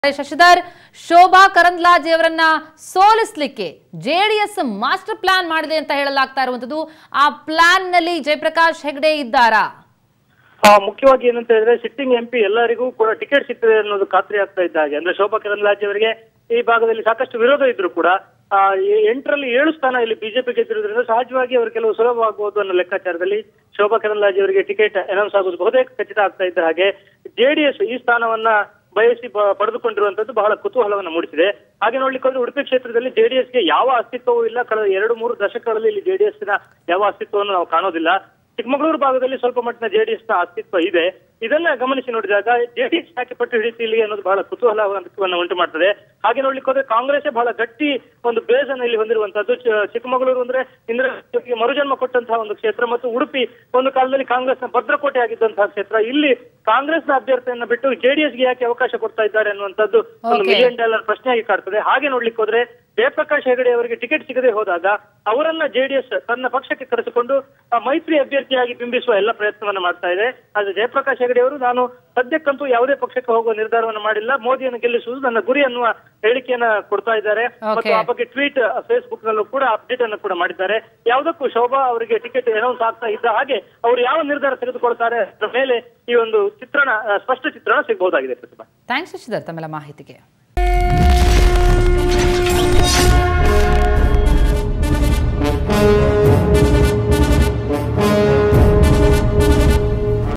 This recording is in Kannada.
ಶಶಿಧರ್ ಶೋಭಾ ಕರಂದ್ಲಾಜೆ ಅವರನ್ನ ಸೋಲಿಸ್ಲಿಕ್ಕೆ ಜೆಡಿಎಸ್ ಮಾಸ್ಟರ್ ಪ್ಲಾನ್ ಮಾಡಿದೆ ಅಂತ ಹೇಳಲಾಗ್ತಾ ಇರುವಂತದ್ದು ಆ ಪ್ಲಾನ್ ನಲ್ಲಿ ಜಯಪ್ರಕಾಶ್ ಹೆಗ್ಡೆ ಇದ್ದಾರಾ ಆ, ಮುಖ್ಯವಾಗಿ ಏನಂತ ಹೇಳಿದ್ರೆ ಸಿಟ್ಟಿಂಗ್ ಎಂಪಿ ಎಲ್ಲರಿಗೂ ಕೂಡ ಟಿಕೆಟ್ ಸಿಗ್ತದೆ ಅನ್ನೋದು ಖಾತ್ರಿ ಆಗ್ತಾ ಇದ್ದ ಹಾಗೆ ಅಂದ್ರೆ ಶೋಭಾ ಕರಂದ್ಲಾಜೆ ಅವರಿಗೆ ಈ ಭಾಗದಲ್ಲಿ ಸಾಕಷ್ಟು ವಿರೋಧ ಇದ್ರು ಕೂಡ ಆ, ಎ- ಎಂಟರಲ್ಲಿ ಏಳು ಸ್ಥಾನ ಇಲ್ಲಿ ಬಿಜೆಪಿ ಗೆದ್ದಿರೋದ್ರಿಂದ ಸಹಜವಾಗಿ ಅವರು ಕೆಲವು ಸುಲಭವಾಗಬಹುದು ಅನ್ನೋ ಲೆಕ್ಕಾಚಾರದಲ್ಲಿ ಶೋಭಾ ಕರಂದ್ಲಾಜೆ ಅವರಿಗೆ ಟಿಕೆಟ್ ಅನೌನ್ಸ್ ಆಗೋದು ಬಹುತೇಕ ಖಚಿತ ಆಗ್ತಾ ಇದ್ದ ಹಾಗೆ ಜೆಡಿಎಸ್ ಈ ಸ್ಥಾನವನ್ನ ಬಯಸಿ ಬ- ಪಡೆದುಕೊಂಡಿರುವಂತದ್ದು ಬಹಳ ಕುತೂಹಲವನ್ನು ಮೂಡಿಸಿದೆ ಹಾಗೆ ನೋಡ್ಲಿಕ್ಕೆ ಹೋದ್ರೆ ಉಡುಪಿ ಕ್ಷೇತ್ರದಲ್ಲಿ ಜೆಡಿಎಸ್ಗೆ ಯಾವ ಅಸ್ತಿತ್ವವೂ ಇಲ್ಲ ಕಳೆದ ಎರಡು ಮೂರು ದಶಕಗಳಲ್ಲಿ ಇಲ್ಲಿ ಜೆಡಿಎಸ್ ನ ಯಾವ ಅಸ್ತಿತ್ವವನ್ನು ನಾವು ಕಾಣೋದಿಲ್ಲ ಚಿಕ್ಕಮಗಳೂರು ಭಾಗದಲ್ಲಿ ಸ್ವಲ್ಪ ಮಟ್ಟಿನ ಜೆಡಿಎಸ್ ನ ಅಸ್ತಿತ್ವ ಇದೆ ಇದನ್ನ ಗಮನಿಸಿ ನೋಡಿದಾಗ ಜೆಡಿಎಸ್ ಯಾಕೆ ಪಟ್ಟು ಹಿಡಿತಿಲ್ಲಿ ಅನ್ನೋದು ಬಹಳ ಕುತೂಹಲವನ್ನು ಉಂಟು ಮಾಡ್ತದೆ ಹಾಗೆ ನೋಡ್ಲಿಕ್ಕೆ ಹೋದ್ರೆ ಕಾಂಗ್ರೆಸ್ ಬಹಳ ಗಟ್ಟಿ ಒಂದು ಬೇಸ್ ಅನ್ನು ಇಲ್ಲಿ ಹೊಂದಿರುವಂತದ್ದು ಚ- ಚಿಕ್ಕಮಗಳೂರು ಅಂದ್ರೆ ಇಂದಿರಾ ಗಾಂಧಿಗೆ ಮರುಜನ್ಮ ಕೊಟ್ಟಂತಹ ಒಂದು ಕ್ಷೇತ್ರ ಮತ್ತು ಉಡುಪಿ ಒಂದು ಕಾಲದಲ್ಲಿ ಕಾಂಗ್ರೆಸ್ನ ಭದ್ರಕೋಟೆ ಆಗಿದ್ದಂತಹ ಕ್ಷೇತ್ರ ಇಲ್ಲಿ ಕಾಂಗ್ರೆಸ್ನ ಅಭ್ಯರ್ಥಿಯನ್ನ ಬಿಟ್ಟು ಜೆಡಿಎಸ್ಗೆ ಯಾಕೆ ಅವಕಾಶ ಕೊಡ್ತಾ ಇದ್ದಾರೆ ಅನ್ನುವಂಥದ್ದು ಒಂದು Okay. ಮಿಲಿಯನ್ ಡಾಲರ್ ಪ್ರಶ್ನೆಯಾಗಿ ಕಾಡ್ತದೆ ಹಾಗೆ ನೋಡ್ಲಿಕ್ಕೆ ಹೋದ್ರೆ ಜಯಪ್ರಕಾಶ್ ಹೆಗಡೆ ಅವರಿಗೆ ಟಿಕೆಟ್ ಸಿಗದೆ ಹೋದಾಗ ಅವರನ್ನ ಜೆಡಿಎಸ್ ತನ್ನ ಪಕ್ಷಕ್ಕೆ ಕರೆಸಿಕೊಂಡು ಆ ಮೈತ್ರಿ ಅಭ್ಯರ್ಥಿಯಾಗಿ ಬಿಂಬಿಸುವ ಎಲ್ಲ ಪ್ರಯತ್ನವನ್ನ ಮಾಡ್ತಾ ಇದೆ ಆದ್ರೆ ಜಯಪ್ರಕಾಶ್ ಹೆಗಡೆ ಅವರು ನಾನು ಸದ್ಯಕ್ಕಂತೂ ಯಾವುದೇ ಪಕ್ಷಕ್ಕೆ ಹೋಗುವ ನಿರ್ಧಾರವನ್ನು ಮಾಡಿಲ್ಲ ಮೋದಿಯನ್ನು ಗೆಲ್ಲಿಸುವುದು ನನ್ನ ಗುರಿ ಅನ್ನುವ ಹೇಳಿಕೆಯನ್ನ ಕೊಡ್ತಾ ಇದ್ದಾರೆ ಮತ್ತು ಆ ಬಗ್ಗೆ ಟ್ವೀಟ್ ಫೇಸ್ಬುಕ್ ನಲ್ಲೂ ಕೂಡ ಅಪ್ಡೇಟ್ ಅನ್ನು ಕೂಡ ಮಾಡಿದ್ದಾರೆ ಯಾವುದಕ್ಕೂ ಶೋಭಾ ಅವರಿಗೆ ಟಿಕೆಟ್ ಅನೌನ್ಸ್ ಆಗ್ತಾ ಇದ್ದ ಹಾಗೆ ಅವರು ಯಾವ ನಿರ್ಧಾರ ತೆಗೆದುಕೊಳ್ತಾರೆ ಅದರ ಮೇಲೆ ಈ ಒಂದು ಚಿತ್ರಣ ಆ, ಸ್ಪಷ್ಟ ಚಿತ್ರಣ ಸಿಗಬಹುದಾಗಿದೆ ಪ್ರತಿಭಾ ಥ್ಯಾಂಕ್ಸ್ ಶಶಿಧರ್ ತಮ್ಮೆಲ್ಲ ಮಾಹಿತಿಗೆ